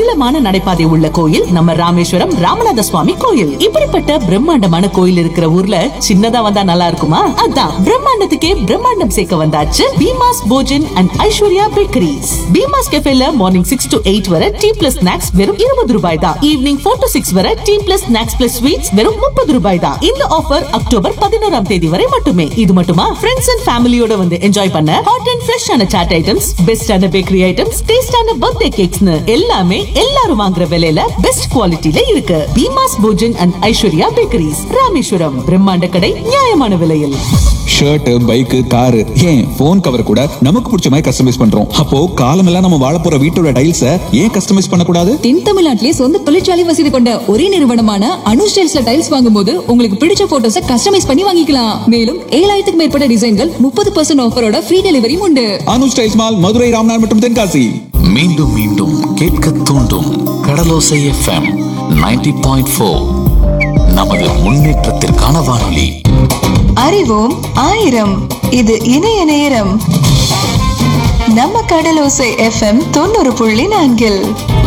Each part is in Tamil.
அகலமான நடைபாதை உள்ள கோயில் நம்ம ராமேஸ்வரம் ராமநாத சுவாமி கோயில் இப்படிப்பட்ட பிரம்மாண்டமான கோயில் இருக்கிற ஊர்ல சின்னதா வந்தா நல்லா இருக்குமா அதான் பிரம்மாண்டத்துக்கே பிரம்மாண்டம் சேர்க்க வந்தாச்சு பீமாஸ் போஜன் அண்ட் ஐஸ்வர்யா பேக்கரிஸ் பீமாஸ் கெஃபேல மார்னிங் சிக்ஸ் டு எயிட் வரை டீ பிளஸ் ஸ்நாக்ஸ் வெறும் இருபது ரூபாய் தான் ஈவினிங் ஃபோர் டு சிக்ஸ் வரை tea plus snacks plus sweets வெறும் முப்பது ரூபாய் தான் இந்த ஆஃபர் அக்டோபர் பதினோராம் தேதி வரை மட்டுமே இது மட்டுமா ஃப்ரெண்ட்ஸ் அண்ட் ஃபேமிலியோட வந்து என்ஜாய் பண்ண ஹாட் அண்ட் ஃப்ரெஷ்ஷான சாட் ஐட்டம்ஸ் பெஸ்டான பேக்கரி ஐட்டம்ஸ் டேஸ்டான பர்த்டே கேக்ஸ்னு எல்லாமே எல்லாரும் வாங்குற விலையில பெஸ்ட் குவாலிட்டில இருக்கு பீமாஸ் போஜன் அண்ட் ஐஸ்வர்யா பேக்கரிஸ் ராமேஸ்வரம் பிரம்மாண்ட கடை நியாயமான விலையில் ஷர்ட் பைக் காரு ஏன் போன் கவர் கூட நமக்கு பிடிச்ச மாதிரி கஸ்டமைஸ் பண்றோம் அப்போ காலமெல்லாம் நம்ம வாழ போற வீட்டோட டைல்ஸ ஏன் கஸ்டமைஸ் பண்ணக்கூடாது தென் தமிழ்நாட்டிலே சொந்த தொழிற்சாலை வசதி கொண்ட ஒரே நிறுவனமான அனு ஸ்டைல்ஸ்ல டைல்ஸ் வாங்கும்போது உங்களுக்கு பிடிச்ச போட்டோஸ கஸ்டமைஸ் பண்ணி வாங்கிக்கலாம் மேலும் ஏழாயிரத்துக்கு மேற்பட்ட டிசைன்கள் முப்பது பர்சன்ட் ஆஃபரோட ஃப்ரீ டெலிவரியும் உண்டு அனு ஸ்டைல்ஸ் மால் மதுரை ராம்நாத் மற்றும் தென்காசி மீண்டும் மீண்டும் கேட்க தூண்டும் கடலோசை எஃப்எம் 90.4 பாயிண்ட் ஃபோர் நமது முன்னேற்றத்திற்கான வானொலி அறிவோம் ஆயிரம் இது இணைய நேரம் நம்ம கடலோசை எஃப்எம் தொண்ணூறு புள்ளி நான்கில்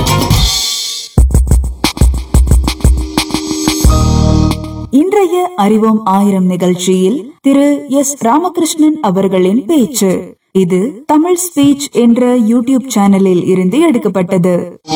இன்றைய அறிவோம் ஆயிரம் நிகழ்ச்சியில் திரு எஸ் ராமகிருஷ்ணன் அவர்களின் பேச்சு இது தமிழ் ஸ்பீச் என்ற யூடியூப் சேனலில் இருந்து எடுக்கப்பட்டது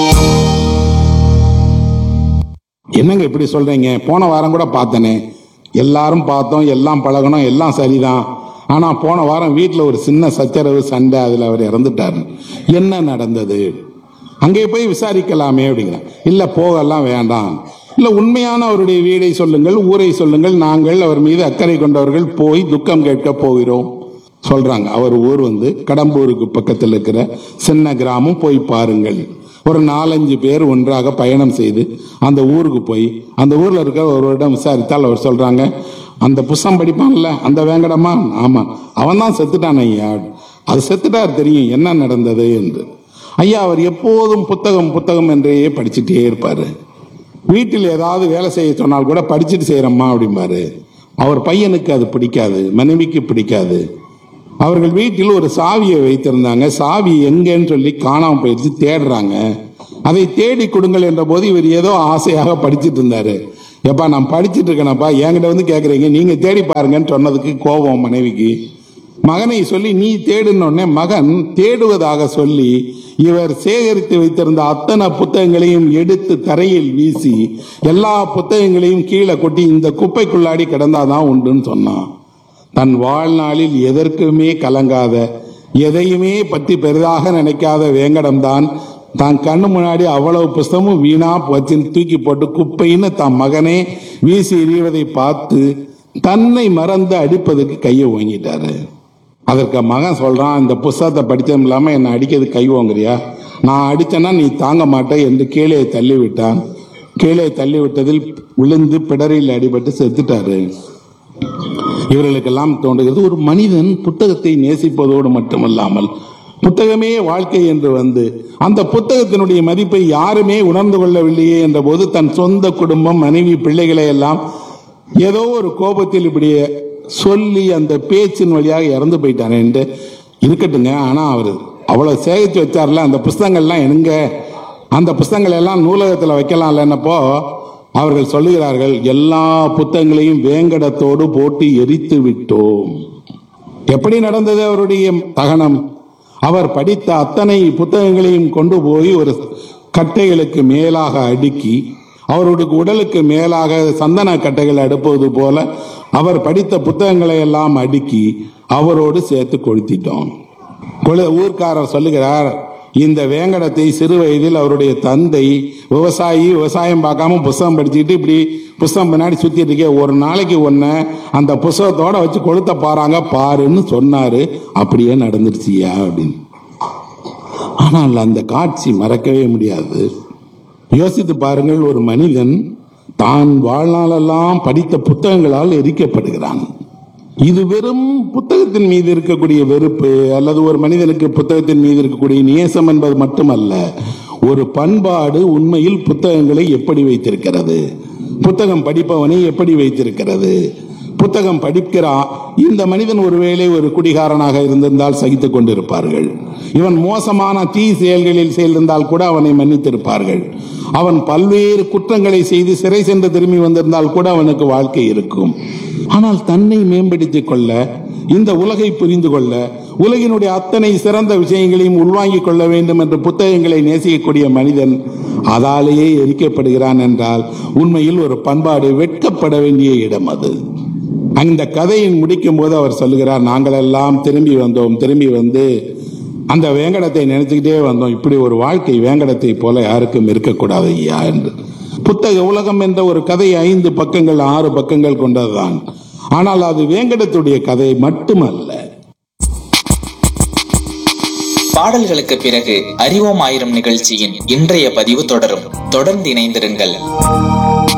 என்னங்க இப்படி சொல்றீங்க போன வாரம் கூட பார்த்தனே எல்லாரும் பார்த்தோம் எல்லாம் பழகணும் எல்லாம் சரிதான் ஆனா போன வாரம் வீட்டில் ஒரு சின்ன சச்சரவு சண்டை அதில் அவர் இறந்துட்டாரு என்ன நடந்தது அங்கே போய் விசாரிக்கலாமே அப்படிங்கிறேன் இல்லை போகலாம் வேண்டாம் இல்லை உண்மையான அவருடைய வீடை சொல்லுங்கள் ஊரை சொல்லுங்கள் நாங்கள் அவர் மீது அக்கறை கொண்டவர்கள் போய் துக்கம் கேட்க போகிறோம் சொல்றாங்க அவர் ஊர் வந்து கடம்பூருக்கு பக்கத்தில் இருக்கிற சின்ன கிராமம் போய் பாருங்கள் ஒரு நாலஞ்சு பேர் ஒன்றாக பயணம் செய்து அந்த ஊருக்கு போய் அந்த ஊர்ல இருக்க ஒருவரிடம் விசாரித்தால் அவர் சொல்றாங்க அந்த புஸ்தம் படிப்பான்ல அந்த வேங்கடமா ஆமா அவன் தான் செத்துட்டான் ஐயா அது செத்துட்டார் தெரியும் என்ன நடந்தது என்று ஐயா அவர் எப்போதும் புத்தகம் புத்தகம் என்றே படிச்சுட்டே இருப்பாரு வீட்டில் ஏதாவது வேலை செய்ய சொன்னால் கூட படிச்சுட்டு செய்யறம்மா அப்படிம்பாரு அவர் பையனுக்கு அது பிடிக்காது மனைவிக்கு பிடிக்காது அவர்கள் வீட்டில் ஒரு சாவியை வைத்திருந்தாங்க சாவி எங்கன்னு சொல்லி காணாம போயிடுச்சு தேடுறாங்க அதை தேடி கொடுங்கள் என்ற போது இவர் ஏதோ ஆசையாக படிச்சிட்டு இருந்தாரு எப்பா நான் படிச்சிட்டு இருக்கேனப்பா என்கிட்ட வந்து கேக்குறீங்க நீங்க தேடி பாருங்கன்னு சொன்னதுக்கு கோபம் மனைவிக்கு மகனை சொல்லி நீ தேடுனோடனே மகன் தேடுவதாக சொல்லி இவர் சேகரித்து வைத்திருந்த அத்தனை புத்தகங்களையும் எடுத்து தரையில் வீசி எல்லா புத்தகங்களையும் கீழே கொட்டி இந்த குப்பைக்குள்ளாடி கிடந்தாதான் உண்டுன்னு சொன்னான் தன் வாழ்நாளில் எதற்குமே கலங்காத எதையுமே பற்றி பெரிதாக நினைக்காத வேங்கடம்தான் தான் கண்ணு முன்னாடி அவ்வளவு புஸ்தமும் வீணா வச்சு தூக்கி போட்டு குப்பைன்னு தன் மகனே வீசி எறிவதை பார்த்து தன்னை மறந்து அடிப்பதுக்கு கையை ஓங்கிட்டாரு அதற்கு மகன் சொல்றான் இந்த புஸ்தகத்தை படித்ததும் இல்லாம என்னை அடிக்கிறது கை ஓங்குறியா நான் அடிச்சேன்னா நீ தாங்க மாட்டே என்று கீழே தள்ளி விட்டான் கீழே தள்ளி விட்டதில் விழுந்து பிடரில் அடிபட்டு செத்துட்டாரு இவர்களுக்கெல்லாம் தோன்றுகிறது ஒரு மனிதன் புத்தகத்தை நேசிப்பதோடு மட்டுமல்லாமல் புத்தகமே வாழ்க்கை என்று வந்து அந்த புத்தகத்தினுடைய மதிப்பை யாருமே உணர்ந்து கொள்ளவில்லையே என்ற போது தன் சொந்த குடும்பம் மனைவி பிள்ளைகளை எல்லாம் ஏதோ ஒரு கோபத்தில் இப்படி சொல்லி அந்த பேச்சின் வழியாக இறந்து போயிட்டானே என்று இருக்கட்டுங்க ஆனா அவர் அவ்வளவு சேகரித்து வச்சார்ல அந்த புஸ்தகங்கள்லாம் எங்க அந்த புஸ்தகங்கள் எல்லாம் நூலகத்தில் வைக்கலாம்ல என்னப்போ அவர்கள் சொல்லுகிறார்கள் எல்லா புத்தகங்களையும் வேங்கடத்தோடு போட்டு எரித்து விட்டோம் எப்படி நடந்தது அவருடைய தகனம் அவர் படித்த அத்தனை புத்தகங்களையும் கொண்டு போய் ஒரு கட்டைகளுக்கு மேலாக அடுக்கி அவருடைய உடலுக்கு மேலாக சந்தன கட்டைகள் அடுப்பது போல அவர் படித்த புத்தகங்களை எல்லாம் அடுக்கி அவரோடு சேர்த்து கொளுத்திட்டோம் கொளு- ஊர்க்காரர் சொல்லுகிறார் இந்த வேங்கடத்தை சிறு வயதில் அவருடைய தந்தை விவசாயி விவசாயம் பார்க்காம புஸ்தகம் படிச்சுக்கிட்டு இப்படி புஸ்தகம் பின்னாடி சுத்திட்டு இருக்கே ஒரு நாளைக்கு ஒன்ன அந்த புஸ்தகத்தோட வச்சு கொளுத்த பாறாங்க பாருன்னு சொன்னாரு அப்படியே நடந்துருச்சியா அப்படின்னு ஆனால் அந்த காட்சி மறக்கவே முடியாது யோசித்து பாருங்கள் ஒரு மனிதன் தான் வாழ்நாளெல்லாம் படித்த புத்தகங்களால் எரிக்கப்படுகிறான் இது வெறும் புத்தகத்தின் மீது இருக்கக்கூடிய வெறுப்பு அல்லது ஒரு மனிதனுக்கு புத்தகத்தின் மீது இருக்கக்கூடிய நேசம் என்பது மட்டுமல்ல ஒரு பண்பாடு உண்மையில் புத்தகங்களை எப்படி வைத்திருக்கிறது புத்தகம் படிப்பவனை எப்படி வைத்திருக்கிறது புத்தகம் படிக்கிறான் இந்த மனிதன் ஒருவேளை ஒரு குடிகாரனாக இருந்திருந்தால் சகித்துக் கொண்டிருப்பார்கள் இவன் மோசமான தீ செயல்களில் சேர்ந்திருந்தால் கூட அவனை மன்னித்திருப்பார்கள் அவன் பல்வேறு குற்றங்களை செய்து சிறை சென்று திரும்பி வந்திருந்தால் கூட அவனுக்கு வாழ்க்கை இருக்கும் ஆனால் தன்னை மேம்படுத்திக் கொள்ள இந்த உலகை புரிந்து கொள்ள உலகினுடைய அத்தனை சிறந்த விஷயங்களையும் உள்வாங்கிக் கொள்ள வேண்டும் என்று புத்தகங்களை நேசிக்கக்கூடிய மனிதன் அதாலேயே எரிக்கப்படுகிறான் என்றால் உண்மையில் ஒரு பண்பாடு வெட்கப்பட வேண்டிய இடம் அது அந்த கதையை முடிக்கும் போது அவர் சொல்லுகிறார் நாங்கள் எல்லாம் திரும்பி வந்தோம் திரும்பி வந்து அந்த வேங்கடத்தை நினைச்சுக்கிட்டே வந்தோம் இப்படி ஒரு வாழ்க்கை வேங்கடத்தை போல யாருக்கும் இருக்கக்கூடாது ஐயா என்று புத்தக உலகம் என்ற ஒரு கதை ஐந்து பக்கங்கள் ஆறு பக்கங்கள் கொண்டதுதான் ஆனால் அது வேங்கடத்துடைய கதை மட்டுமல்ல பாடல்களுக்கு பிறகு அறிவோம் ஆயிரம் நிகழ்ச்சியின் இன்றைய பதிவு தொடரும் தொடர்ந்து இணைந்திருங்கள்